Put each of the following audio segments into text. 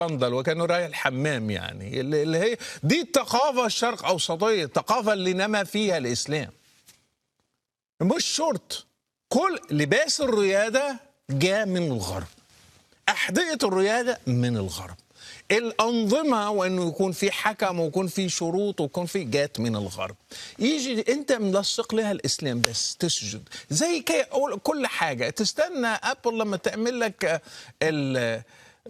صندل وكانه رايح الحمام يعني اللي اللي هي دي الثقافه الشرق اوسطيه الثقافه اللي نما فيها الاسلام مش شرط كل لباس الرياده جاء من الغرب احذيه الرياده من الغرب الانظمه وانه يكون في حكم ويكون في شروط ويكون في جات من الغرب يجي انت ملصق لها الاسلام بس تسجد زي كي كل حاجه تستنى ابل لما تعمل لك ال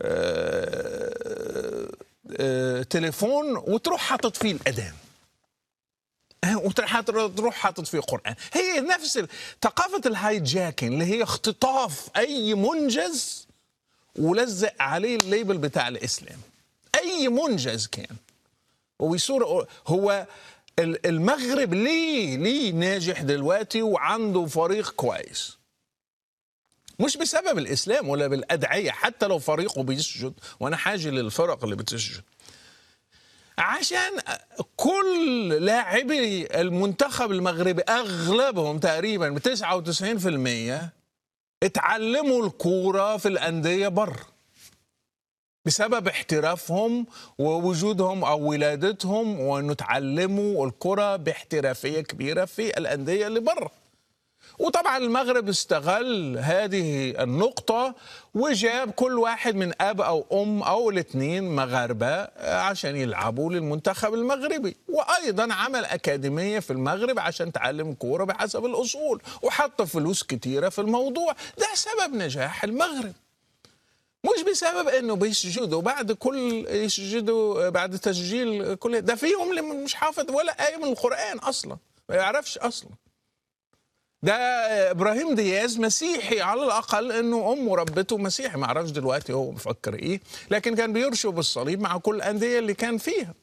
آه، آه، تليفون وتروح حاطط فيه الاذان وتروح تروح حاطط فيه قران هي نفس ال- ثقافه الهايجاكينج اللي هي اختطاف اي منجز ولزق عليه الليبل بتاع الاسلام اي منجز كان ويصير هو ال- المغرب ليه ليه ناجح دلوقتي وعنده فريق كويس مش بسبب الاسلام ولا بالادعيه حتى لو فريقه بيسجد وانا حاجه للفرق اللي بتسجد عشان كل لاعبي المنتخب المغربي اغلبهم تقريبا ب 99% اتعلموا الكوره في الانديه بره بسبب احترافهم ووجودهم او ولادتهم وانه اتعلموا الكره باحترافيه كبيره في الانديه اللي بره وطبعا المغرب استغل هذه النقطة وجاب كل واحد من أب أو أم أو الاثنين مغاربة عشان يلعبوا للمنتخب المغربي وأيضا عمل أكاديمية في المغرب عشان تعلم كورة بحسب الأصول وحط فلوس كتيرة في الموضوع ده سبب نجاح المغرب مش بسبب انه بيسجدوا بعد كل يسجدوا بعد تسجيل كل ده فيهم اللي مش حافظ ولا آية من القرآن أصلا ما يعرفش أصلا ده ابراهيم دياز مسيحي على الاقل انه امه ربته مسيحي ما اعرفش دلوقتي هو بفكر ايه لكن كان بيرشوا بالصليب مع كل الانديه اللي كان فيها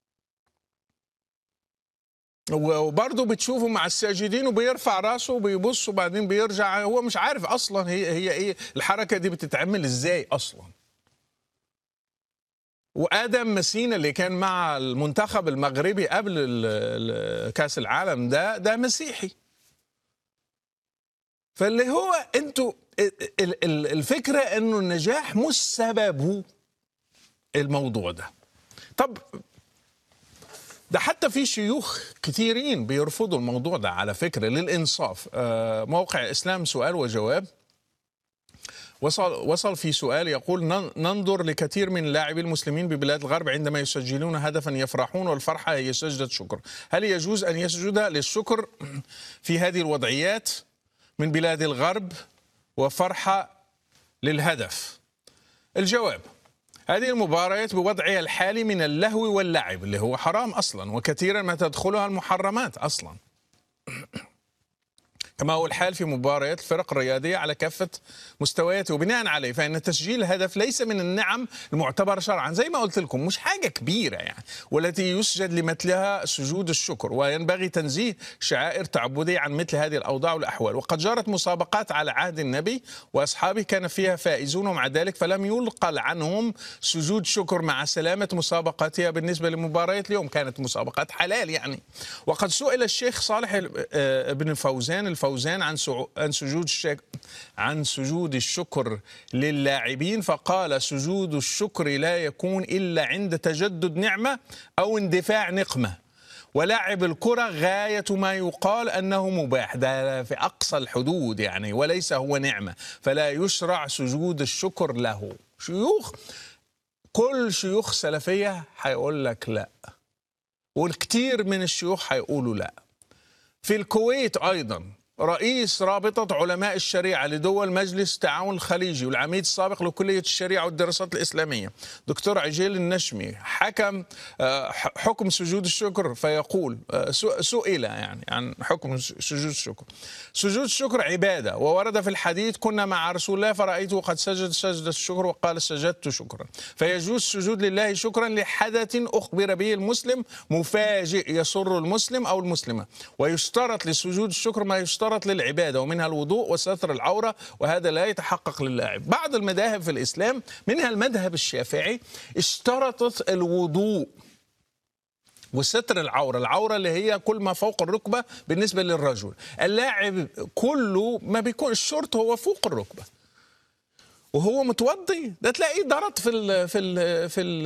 وبرضه بتشوفه مع الساجدين وبيرفع راسه وبيبص وبعدين بيرجع هو مش عارف اصلا هي هي ايه الحركه دي بتتعمل ازاي اصلا وادم مسينا اللي كان مع المنتخب المغربي قبل ال- ال- كاس العالم ده ده مسيحي فاللي هو انتوا ال- ال- ال- الفكره انه النجاح مش سببه الموضوع ده طب ده حتى في شيوخ كثيرين بيرفضوا الموضوع ده على فكره للانصاف آه، موقع اسلام سؤال وجواب وصل وصل في سؤال يقول نن- ننظر لكثير من لاعبي المسلمين ببلاد الغرب عندما يسجلون هدفا يفرحون والفرحه هي سجده شكر، هل يجوز ان يسجد للشكر في هذه الوضعيات من بلاد الغرب وفرحه للهدف؟ الجواب هذه المباريات بوضعها الحالي من اللهو واللعب اللي هو حرام اصلا وكثيرا ما تدخلها المحرمات اصلا. كما هو الحال في مباريات الفرق الرياضية على كافة مستوياتها وبناء عليه فإن تسجيل الهدف ليس من النعم المعتبرة شرعا زي ما قلت لكم مش حاجة كبيرة يعني والتي يسجد لمثلها سجود الشكر وينبغي تنزيه شعائر تعبدية عن مثل هذه الأوضاع والأحوال وقد جرت مسابقات على عهد النبي وأصحابه كان فيها فائزون ومع ذلك فلم يلقى عنهم سجود شكر مع سلامة مسابقاتها بالنسبة لمباريات اليوم كانت مسابقات حلال يعني وقد سئل الشيخ صالح آه، بن فوزان الفوزان عن سعو- عن سجود الشك عن سجود الشكر للاعبين فقال سجود الشكر لا يكون الا عند تجدد نعمه او اندفاع نقمه ولعب الكرة غاية ما يقال أنه مباح ده في أقصى الحدود يعني وليس هو نعمة فلا يشرع سجود الشكر له شيوخ كل شيوخ سلفية هيقول لك لا والكثير من الشيوخ هيقولوا لا في الكويت ايضا رئيس رابطة علماء الشريعة لدول مجلس التعاون الخليجي والعميد السابق لكلية الشريعة والدراسات الإسلامية دكتور عجيل النشمي حكم آه، ح- حكم سجود الشكر فيقول آه، سو- سئل يعني عن حكم س- سجود الشكر سجود الشكر عبادة وورد في الحديث كنا مع رسول الله فرأيته قد سجد سجدة الشكر وقال سجدت شكرا فيجوز السجود لله شكرا لحدث أخبر به المسلم مفاجئ يسر المسلم أو المسلمة ويشترط لسجود الشكر ما يشترط للعبادة ومنها الوضوء وستر العورة وهذا لا يتحقق للاعب بعض المذاهب في الإسلام منها المذهب الشافعي اشترطت الوضوء وستر العورة العورة اللي هي كل ما فوق الركبة بالنسبة للرجل اللاعب كله ما بيكون الشورت هو فوق الركبة وهو متوضي ده تلاقيه ضرط في ال في ال في ال